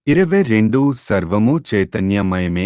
ఇరవై రెండు సర్వము చైతన్యమయమే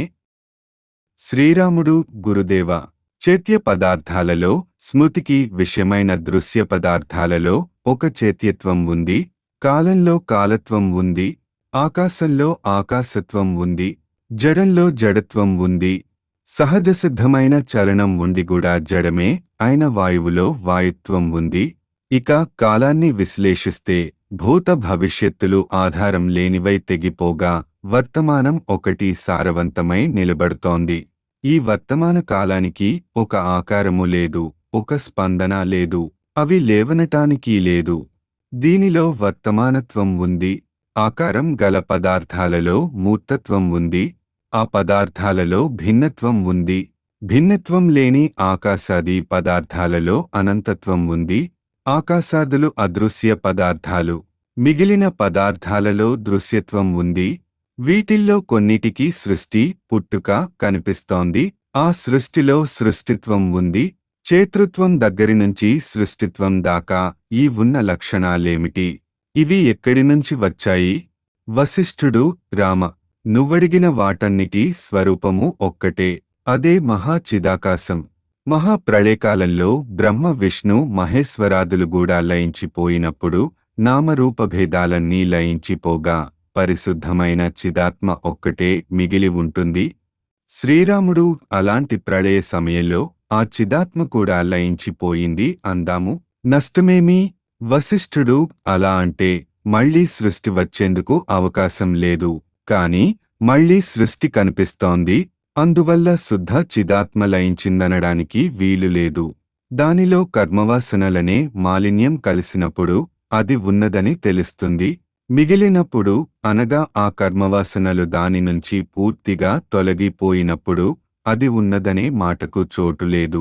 శ్రీరాముడు గురుదేవ చైత్య పదార్థాలలో స్మృతికి విషయమైన దృశ్య పదార్థాలలో ఒక చైత్యత్వం ఉంది కాలంలో కాలత్వం ఉంది ఆకాశంలో ఆకాశత్వం ఉంది జడంలో జడత్వం ఉంది సహజసిద్ధమైన చలనం ఉండి కూడా జడమే అయిన వాయువులో వాయుత్వం ఉంది ఇక కాలాన్ని విశ్లేషిస్తే భూత భవిష్యత్తులు ఆధారం లేనివై తెగిపోగా వర్తమానం ఒకటి సారవంతమై నిలబడుతోంది ఈ వర్తమాన కాలానికి ఒక ఆకారము లేదు ఒక స్పందన లేదు అవి లేవనటానికి లేదు దీనిలో వర్తమానత్వం ఉంది ఆకారం గల పదార్థాలలో మూర్తత్వం ఉంది ఆ పదార్థాలలో భిన్నత్వం ఉంది భిన్నత్వం లేని ఆకాశాది పదార్థాలలో అనంతత్వం ఉంది ఆకాశాదులు అదృశ్య పదార్థాలు మిగిలిన పదార్థాలలో దృశ్యత్వం ఉంది వీటిల్లో కొన్నిటికి సృష్టి పుట్టుక కనిపిస్తోంది ఆ సృష్టిలో సృష్టిత్వం ఉంది చేతృత్వం దగ్గరి నుంచి సృష్టిత్వం దాకా ఈ ఉన్న లక్షణాలేమిటి ఇవి ఎక్కడి నుంచి వచ్చాయి వశిష్ఠుడు రామ నువ్వడిగిన వాటన్నిటి స్వరూపము ఒక్కటే అదే మహాచిదాకాశం మహాప్రళయకాలంలో బ్రహ్మ విష్ణు మహేశ్వరాదులు కూడా లయించిపోయినప్పుడు నామరూపభేదాలన్నీ లయించిపోగా పరిశుద్ధమైన చిదాత్మ ఒక్కటే మిగిలి ఉంటుంది శ్రీరాముడు అలాంటి ప్రళయ సమయంలో ఆ చిదాత్మ కూడా లయించిపోయింది అందాము నష్టమేమీ వశిష్ఠుడు అలా అంటే మళ్లీ సృష్టి వచ్చేందుకు అవకాశం లేదు కాని మళ్లీ సృష్టి కనిపిస్తోంది అందువల్ల శుద్ధ చిదాత్మ లయించిందనడానికి వీలు లేదు దానిలో కర్మవాసనలనే మాలిన్యం కలిసినప్పుడు అది ఉన్నదని తెలుస్తుంది మిగిలినప్పుడు అనగా ఆ కర్మవాసనలు దాని నుంచి పూర్తిగా తొలగిపోయినప్పుడు అది ఉన్నదనే మాటకు చోటు లేదు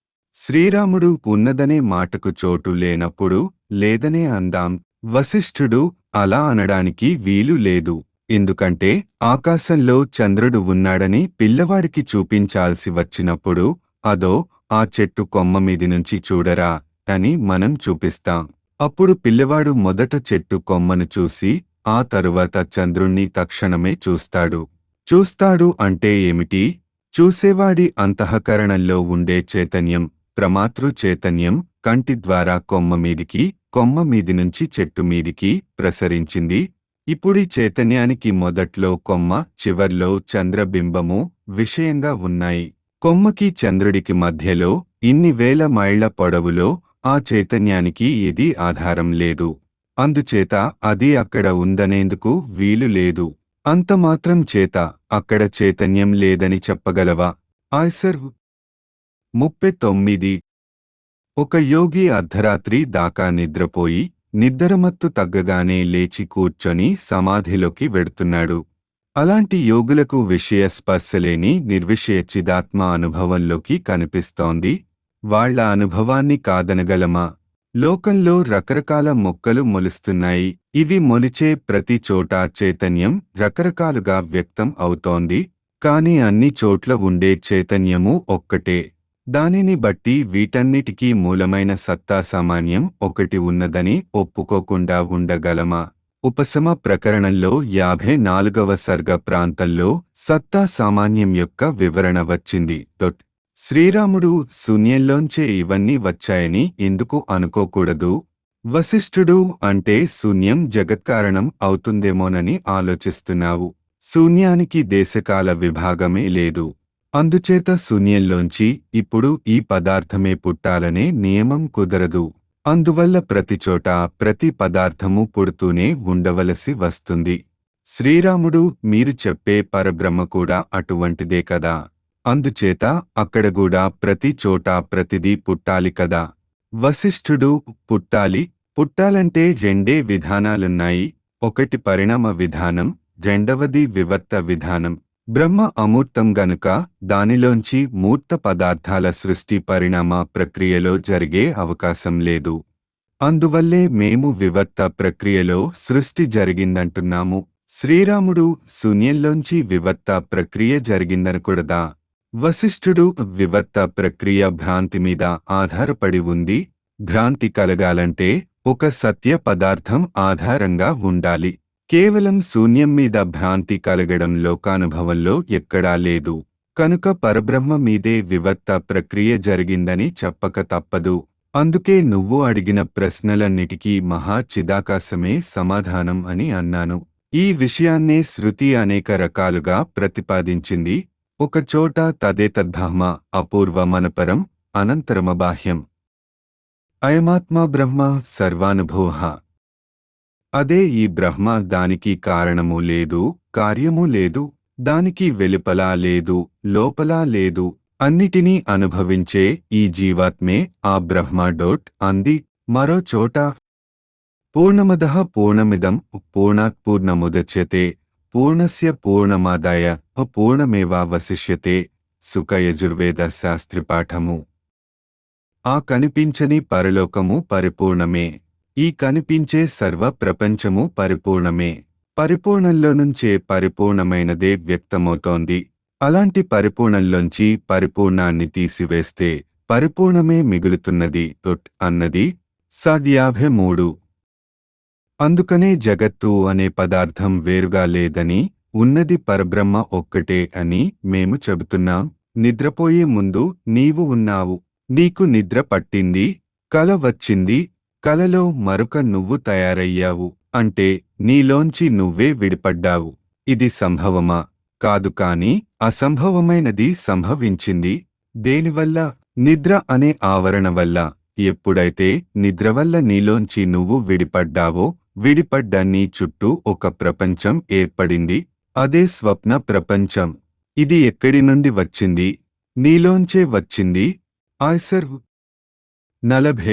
శ్రీరాముడు ఉన్నదనే మాటకు చోటు లేనప్పుడు లేదనే అందాం వశిష్ఠుడు అలా అనడానికి వీలు లేదు ఎందుకంటే ఆకాశంలో చంద్రుడు ఉన్నాడని పిల్లవాడికి చూపించాల్సి వచ్చినప్పుడు అదో ఆ చెట్టు కొమ్మ మీది నుంచి చూడరా అని మనం చూపిస్తాం అప్పుడు పిల్లవాడు మొదట చెట్టు కొమ్మను చూసి ఆ తరువాత చంద్రుణ్ణి తక్షణమే చూస్తాడు చూస్తాడు అంటే ఏమిటి చూసేవాడి అంతఃకరణంలో ఉండే చైతన్యం ప్రమాతృ చైతన్యం కంటి ద్వారా కొమ్మ మీదికి కొమ్మ మీది నుంచి చెట్టు మీదికి ప్రసరించింది ఇప్పుడీ చైతన్యానికి మొదట్లో కొమ్మ చివర్లో చంద్రబింబము విషయంగా ఉన్నాయి కొమ్మకి చంద్రుడికి మధ్యలో ఇన్ని వేల మైళ్ల పొడవులో ఆ చైతన్యానికి ఏదీ ఆధారం లేదు అందుచేత అది అక్కడ ఉందనేందుకు వీలు లేదు అంతమాత్రం చేత అక్కడ చైతన్యం లేదని చెప్పగలవా ఆయ్సర్ ముప్పై తొమ్మిది ఒక యోగి అర్ధరాత్రి దాకా నిద్రపోయి నిద్రమత్తు తగ్గగానే లేచి కూర్చొని సమాధిలోకి వెడుతున్నాడు అలాంటి యోగులకు విషయ స్పర్శలేని నిర్విషయ చిదాత్మ అనుభవంలోకి కనిపిస్తోంది వాళ్ల అనుభవాన్ని కాదనగలమా లోకంలో రకరకాల మొక్కలు మొలుస్తున్నాయి ఇవి మొలిచే ప్రతి చోట చైతన్యం రకరకాలుగా వ్యక్తం అవుతోంది కాని అన్ని చోట్ల ఉండే చైతన్యము ఒక్కటే దానిని బట్టి వీటన్నిటికీ మూలమైన సత్తా సామాన్యం ఒకటి ఉన్నదని ఒప్పుకోకుండా ఉండగలమా ఉపశమ ప్రకరణంలో యాభై నాలుగవ సర్గ ప్రాంతంలో సత్తా సామాన్యం యొక్క వివరణ వచ్చింది దొట్ శ్రీరాముడు శూన్యంలోంచే ఇవన్నీ వచ్చాయని ఎందుకు అనుకోకూడదు వశిష్ఠుడు అంటే శూన్యం జగత్కారణం అవుతుందేమోనని ఆలోచిస్తున్నావు శూన్యానికి దేశకాల విభాగమే లేదు అందుచేత శూన్యంలోంచి ఇప్పుడు ఈ పదార్థమే పుట్టాలనే నియమం కుదరదు అందువల్ల ప్రతిచోట ప్రతి పదార్థము పుడుతూనే ఉండవలసి వస్తుంది శ్రీరాముడు మీరు చెప్పే పరబ్రహ్మ కూడా అటువంటిదే కదా అందుచేత అక్కడ కూడా ప్రతి చోట ప్రతిదీ పుట్టాలి కదా వశిష్ఠుడు పుట్టాలి పుట్టాలంటే రెండే విధానాలున్నాయి ఒకటి పరిణామ విధానం రెండవది వివర్త విధానం బ్రహ్మ అమూర్తం గనుక దానిలోంచి మూర్త పదార్థాల సృష్టి పరిణామ ప్రక్రియలో జరిగే అవకాశం లేదు అందువల్లే మేము వివర్త ప్రక్రియలో సృష్టి జరిగిందంటున్నాము శ్రీరాముడు శూన్యంలోంచి వివర్త ప్రక్రియ జరిగిందనకూడదా వశిష్ఠుడు వివర్త ప్రక్రియ భ్రాంతి మీద ఆధారపడి ఉంది భ్రాంతి కలగాలంటే ఒక సత్య పదార్థం ఆధారంగా ఉండాలి కేవలం శూన్యం మీద భ్రాంతి కలగడం లోకానుభవంలో ఎక్కడా లేదు కనుక పరబ్రహ్మ మీదే వివర్త ప్రక్రియ జరిగిందని చెప్పక తప్పదు అందుకే నువ్వు అడిగిన ప్రశ్నలన్నిటికీ మహా చిదాకాశమే సమాధానం అని అన్నాను ఈ విషయాన్నే శృతి అనేక రకాలుగా ప్రతిపాదించింది ఒకచోట తదేతద్బ్రహ్మ అపూర్వమనపరం అనంతరమబాహ్యం అయమాత్మా బ్రహ్మ సర్వానుభూహ అదే ఈ బ్రహ్మ దానికి కారణము లేదు కార్యము లేదు దానికి వెలుపల లేదు లోపల లేదు అన్నిటినీ అనుభవించే ఈ జీవాత్మే ఆ బ్రహ్మ డోట్ అంది మరో చోట పూర్ణమద పూర్ణమిదం పూర్ణాత్ పూర్ణముదచ్యతే పూర్ణస్య పూర్ణమాదాయ పూర్ణమేవావశిష్యతే సుఖయజుర్వేద శాస్త్రిపాఠము ఆ కనిపించని పరలోకము పరిపూర్ణమే ఈ కనిపించే సర్వ ప్రపంచము పరిపూర్ణమే పరిపూర్ణంలో నుంచే పరిపూర్ణమైనదే వ్యక్తమవుతోంది అలాంటి పరిపూర్ణంలోంచి పరిపూర్ణాన్ని తీసివేస్తే పరిపూర్ణమే మిగులుతున్నది తొట్ అన్నది సాధ్యాభ్య మూడు అందుకనే జగత్తు అనే పదార్థం వేరుగా లేదని ఉన్నది పరబ్రహ్మ ఒక్కటే అని మేము చెబుతున్నాం నిద్రపోయే ముందు నీవు ఉన్నావు నీకు నిద్ర పట్టింది కల వచ్చింది కలలో మరొక నువ్వు తయారయ్యావు అంటే నీలోంచి నువ్వే విడిపడ్డావు ఇది సంభవమా కాదు కాని అసంభవమైనది సంభవించింది దేనివల్ల నిద్ర అనే ఆవరణ వల్ల ఎప్పుడైతే నిద్ర వల్ల నీలోంచి నువ్వు విడిపడ్డావో విడిపడ్డ నీ చుట్టూ ఒక ప్రపంచం ఏర్పడింది అదే స్వప్న ప్రపంచం ఇది ఎక్కడి నుండి వచ్చింది నీలోంచే వచ్చింది ఆయ్సర్ నలభే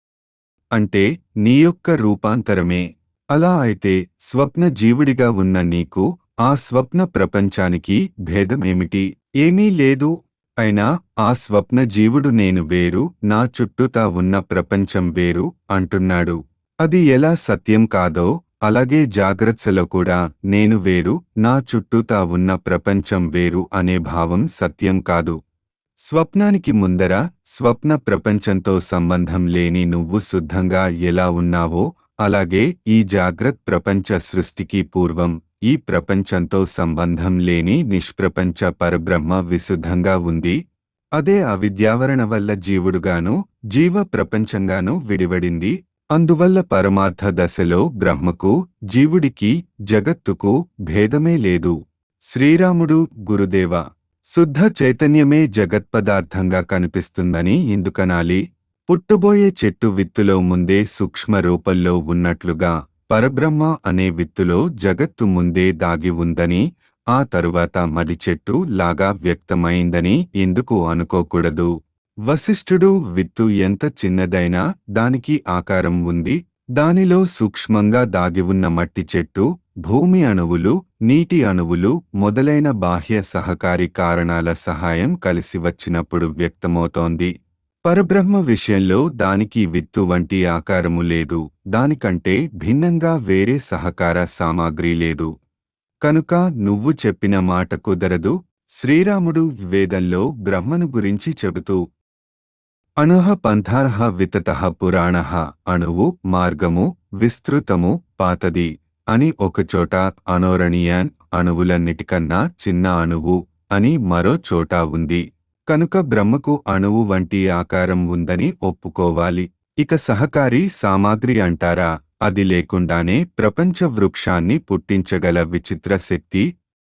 అంటే నీ యొక్క రూపాంతరమే అలా అయితే స్వప్న జీవుడిగా ఉన్న నీకు ఆ స్వప్న ప్రపంచానికి భేదమేమిటి ఏమీ లేదు అయినా ఆ స్వప్న జీవుడు నేను వేరు నా చుట్టూతా ఉన్న ప్రపంచం వేరు అంటున్నాడు అది ఎలా సత్యం కాదో అలాగే జాగ్రత్తలో కూడా నేను వేరు నా చుట్టూతా ఉన్న ప్రపంచం వేరు అనే భావం సత్యం కాదు స్వప్నానికి ముందర స్వప్న ప్రపంచంతో సంబంధం లేని నువ్వు శుద్ధంగా ఎలా ఉన్నావో అలాగే ఈ జాగ్రత్ ప్రపంచ సృష్టికి పూర్వం ఈ ప్రపంచంతో సంబంధం లేని నిష్ప్రపంచ పరబ్రహ్మ విశుద్ధంగా ఉంది అదే అవిద్యావరణ వల్ల జీవుడుగాను జీవ ప్రపంచంగాను విడివడింది అందువల్ల పరమార్థ దశలో బ్రహ్మకు జీవుడికి జగత్తుకు భేదమే లేదు శ్రీరాముడు గురుదేవ శుద్ధ చైతన్యమే జగత్పదార్థంగా కనిపిస్తుందని ఎందుకనాలి పుట్టుబోయే చెట్టు విత్తులో ముందే సూక్ష్మ రూపంలో ఉన్నట్లుగా పరబ్రహ్మ అనే విత్తులో జగత్తు ముందే దాగి ఉందని ఆ తరువాత మడి చెట్టు లాగా వ్యక్తమైందని ఎందుకు అనుకోకూడదు వశిష్ఠుడు విత్తు ఎంత చిన్నదైనా దానికి ఆకారం ఉంది దానిలో సూక్ష్మంగా దాగి ఉన్న మట్టి చెట్టు భూమి అణువులు నీటి అణువులు మొదలైన బాహ్య సహకారి కారణాల సహాయం కలిసి వచ్చినప్పుడు వ్యక్తమవుతోంది పరబ్రహ్మ విషయంలో దానికి విత్తు వంటి ఆకారము లేదు దానికంటే భిన్నంగా వేరే సహకార సామాగ్రి లేదు కనుక నువ్వు చెప్పిన మాట కుదరదు శ్రీరాముడు వేదంలో బ్రహ్మను గురించి చెబుతూ అణుహ పంథారః వితతః పురాణః అణువు మార్గము విస్తృతము పాతది అని ఒకచోట అనోరణీయాన్ అణువులన్నిటికన్నా చిన్న అణువు అని మరో చోట ఉంది కనుక బ్రహ్మకు అణువు వంటి ఆకారం ఉందని ఒప్పుకోవాలి ఇక సహకారి సామాగ్రి అంటారా అది లేకుండానే ప్రపంచ వృక్షాన్ని పుట్టించగల విచిత్ర శక్తి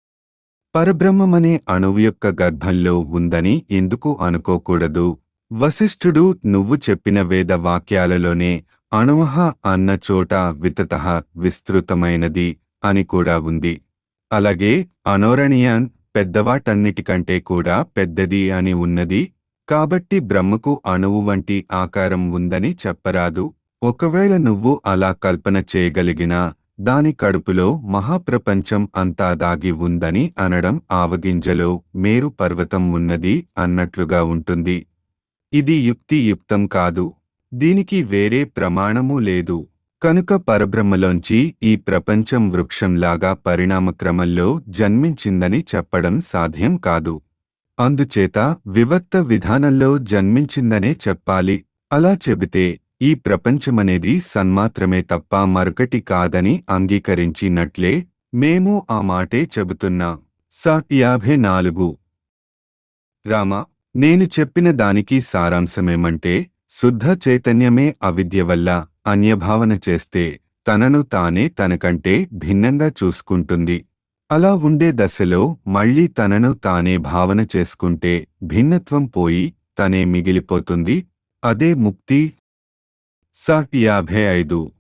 పరబ్రహ్మమనే అణువు యొక్క గర్భంలో ఉందని ఎందుకు అనుకోకూడదు వశిష్ఠుడు నువ్వు చెప్పిన వేద వాక్యాలలోనే అణువహ అన్న చోట వితత విస్తృతమైనది అని కూడా ఉంది అలాగే అనోరణీయాన్ పెద్దవాటన్నిటికంటే కూడా పెద్దది అని ఉన్నది కాబట్టి బ్రహ్మకు అణువు వంటి ఆకారం ఉందని చెప్పరాదు ఒకవేళ నువ్వు అలా కల్పన చేయగలిగినా దాని కడుపులో మహాప్రపంచం అంతా దాగి ఉందని అనడం ఆవగింజలో మేరు పర్వతం ఉన్నది అన్నట్లుగా ఉంటుంది ఇది యుక్తియుక్తం కాదు దీనికి వేరే ప్రమాణము లేదు కనుక పరబ్రహ్మలోంచి ఈ ప్రపంచం వృక్షంలాగా పరిణామక్రమంలో జన్మించిందని చెప్పడం సాధ్యం కాదు అందుచేత వివక్త విధానంలో జన్మించిందనే చెప్పాలి అలా చెబితే ఈ ప్రపంచమనేది సన్మాత్రమే తప్ప మరొకటి కాదని అంగీకరించినట్లే మేము ఆ మాటే చెబుతున్నా స యాభై నాలుగు రామ నేను చెప్పిన దానికి సారాంశమేమంటే శుద్ధ చైతన్యమే అవిద్య వల్ల అన్యభావన చేస్తే తనను తానే తనకంటే భిన్నంగా చూసుకుంటుంది అలా ఉండే దశలో మళ్ళీ తనను తానే భావన చేసుకుంటే భిన్నత్వం పోయి తనే మిగిలిపోతుంది అదే ముక్తి స యాభై ఐదు